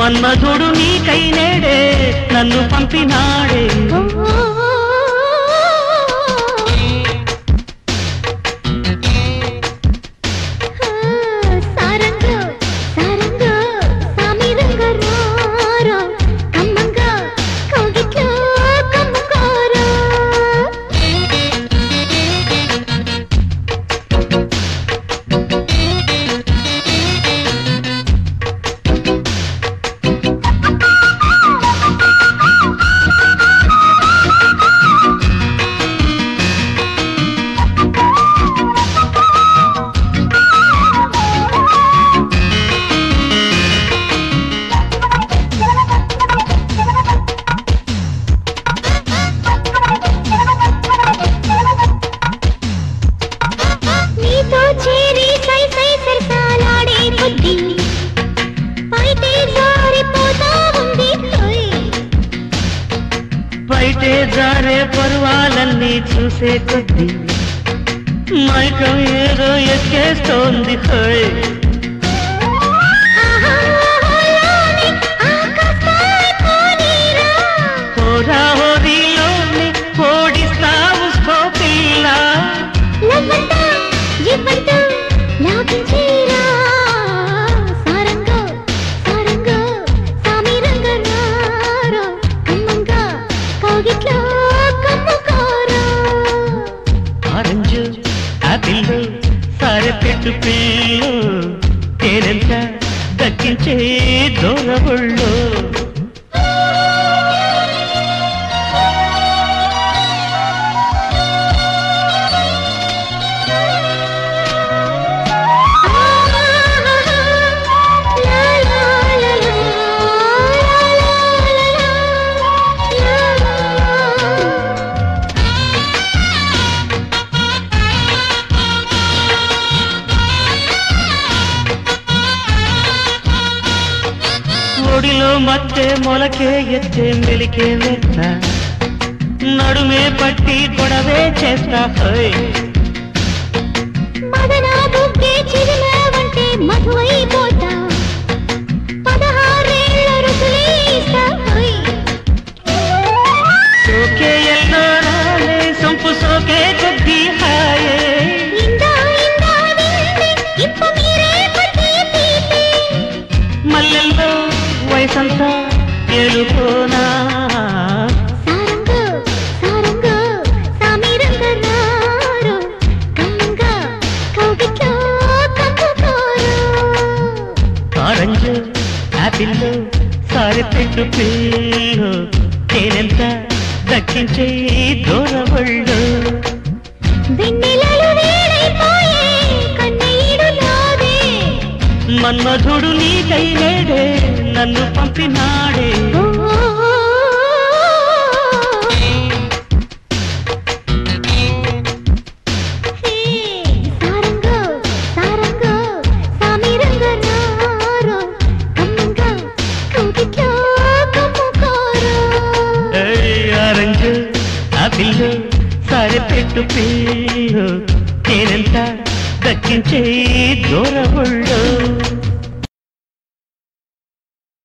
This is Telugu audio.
మన్మధుడు నీకై నేడే నన్ను పంపినాడే సారంగ సారంగ సామిరంగ రారా కమ్మంగ కౌగిట్లో కమ్ముకోరా నీతో చేరి సై సై సరసాలాడే కొద్ది పైతే జారిపోతా ఉంది హోయ్. బయటే జారే పర్వాలన్నీ చూసే కొద్ది మైకం ఏదో ఎక్కేస్తోంది హోయ్ ఆహా, ఆహాలోని ఆకాశమై పోనీరా. హోరా హోరీలోని ఓడిస్తావు స్కోపిల్లా లవ్వంతా, జివ్వంతా లాగించేరా. సారంగా, సారంగా, సామిరంగా రారా. కమ్మంగా, కౌగిట్లో కమ్ముకోరా. ఆరెంజ్ ఆపిల్ సారె పెట్టు పిల్లు తేనెంత దక్కించే దూరబుళ్ళు ఒడిలో మత్తే మొలకే ఎత్తే మెలికే మెత్త నడుమే పట్టి గొడవే చేస్తా హోయ్ మదన బుగ్గే చిరునవ్వంటే మధువైపోతా. పదహారేళ్ల రుసులే ఇస్తా, హోయ్. సోకే ఎల్లో రాలే సొంపు సోకే కొద్ది హాయే ఇందా, ఇందా వింటే, ఇప్పు మీరే పట్టి తీపి. మల్లెల్లో వయసంతా ఏలుకోనా సారంగా, సారంగా, సామిరంగా రారో. కమ్మంగా, కౌగిట్లో కమ్ముకోరా. ఆరెంజ్ ఆపిల్ సారి పెట్టు పిల్లు తేనెంత దక్కించే దూరబళ్ళు వెన్నెలలు వేడైపోయే కన్నీడు నాదే మన్మధుడు నీకై నేడే నన్ను పంపినాడే ఓ హే సారంగ సారంగ సామిరంగ రారో కమ్మంగా కౌగిట్లో కమ్ముకోరా ఏయ్, ఆరెంజ్ ఆపిల్ సారి పెట్టు పిల్లు తేనెంత దక్కించే దూరబళ్ళు